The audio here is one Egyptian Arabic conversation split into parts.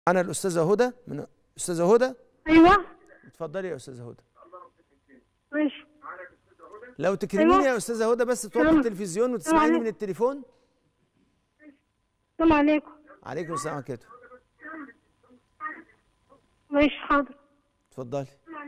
انا الاستاذه هدى من استاذه هدى ايوه اتفضلي يا استاذه هدى ماشي لو تكرميني أيوة. يا استاذه هدى بس توطي سلام. التلفزيون وتسمعيني عليكم. من التليفون السلام عليكم عليكم السلام ورحمه الله ماشي حاضر اتفضلي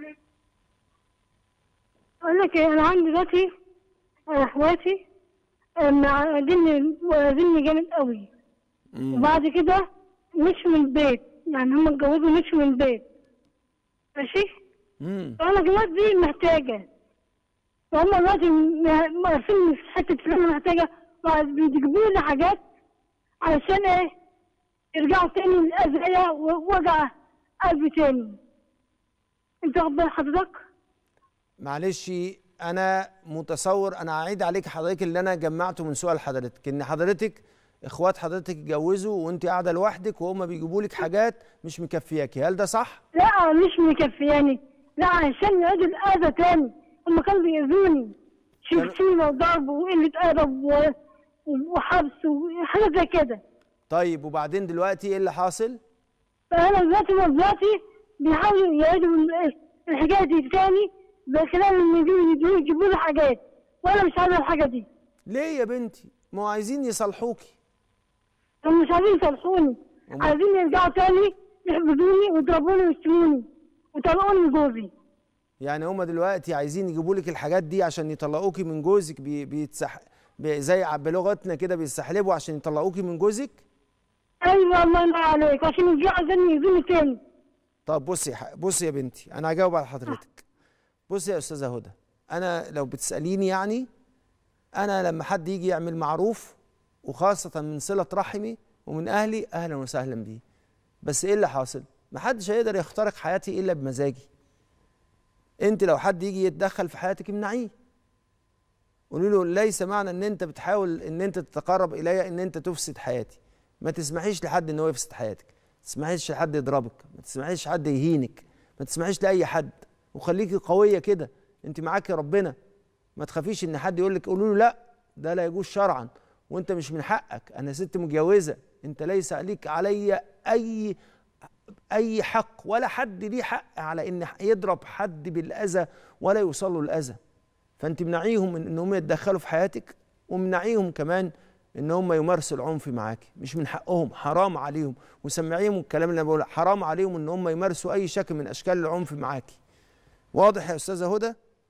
اقول لك إيه، انا عندي دلوقتي آه، اخواتي آه، معادني معادني جامد قوي مم. وبعد كده مش من البيت يعني هم اتجوزوا مش من البيت ماشي امم فانا دلوقتي محتاجه فهم دلوقتي م- مقرفيني في حته اللي انا محتاجه بيجيبوا لي حاجات علشان ايه يرجعوا تاني للأذية ووجع قلبي تاني انت واخد بال حضرتك؟ معلش انا متصور انا هعيد عليك حضرتك اللي انا جمعته من سؤال حضرتك ان حضرتك اخوات حضرتك اتجوزوا وانت قاعده لوحدك وهم بيجيبوا لك حاجات مش مكفياكي هل ده صح لا مش مكفياني لا عشان يعيدوا الأذى تاني هم كانوا بيأذوني شتيمة وضرب وقلة أدب و- وحبس وحاجات زي كده طيب وبعدين دلوقتي ايه اللي حاصل فأنا دلوقتي دلوقتي بيحاولوا يعيدوا ال- الحكاية دي تاني بخلال إن يجيبوا يجيبوا لي حاجات وأنا مش عايزة الحاجة دي ليه يا بنتي ما هو عايزين يصالحوكي هم مش عايزين يصلحوني هم- عايزين يرجعوا تاني يحبسوني ويضربوني ويشتموني ويطلقوني من جوزي يعني هما دلوقتي عايزين يجيبوا لك الحاجات دي عشان يطلقوكي من جوزك بي بيتسح بي زي ع- بلغتنا كده بيستحلبوا عشان يطلقوكي من جوزك ايوه الله ينور عليك عشان يرجعوا عشان يأذوني تاني طب بصي يا ح- بصي يا بنتي انا هجاوب على حضرتك بصي يا استاذه هدى انا لو بتساليني يعني انا لما حد يجي يعمل معروف وخاصه من صله رحمي ومن اهلي اهلا وسهلا بيه بس ايه اللي حاصل محدش هيقدر يخترق حياتي الا بمزاجي انت لو حد يجي يتدخل في حياتك امنعيه قولي له ليس معنى ان انت بتحاول ان انت تتقرب الي ان انت تفسد حياتي ما تسمحيش لحد ان هو يفسد حياتك ما تسمحيش لحد يضربك ما تسمحيش لحد يهينك ما تسمحيش لاي حد وخليكي قويه كده انت معاكي ربنا ما تخافيش ان حد يقول لك قولوا له لا ده لا يجوز شرعا وانت مش من حقك انا ست متجوزه انت ليس عليك علي اي اي حق ولا حد ليه حق على ان يضرب حد بالاذى ولا يوصل له الاذى فانت منعيهم من ان هم يتدخلوا في حياتك ومنعيهم كمان ان هم يمارسوا العنف معاكي مش من حقهم حرام عليهم وسمعيهم الكلام اللي انا بقوله حرام عليهم ان هم يمارسوا اي شكل من اشكال العنف معاكي واضح يا استاذه هدى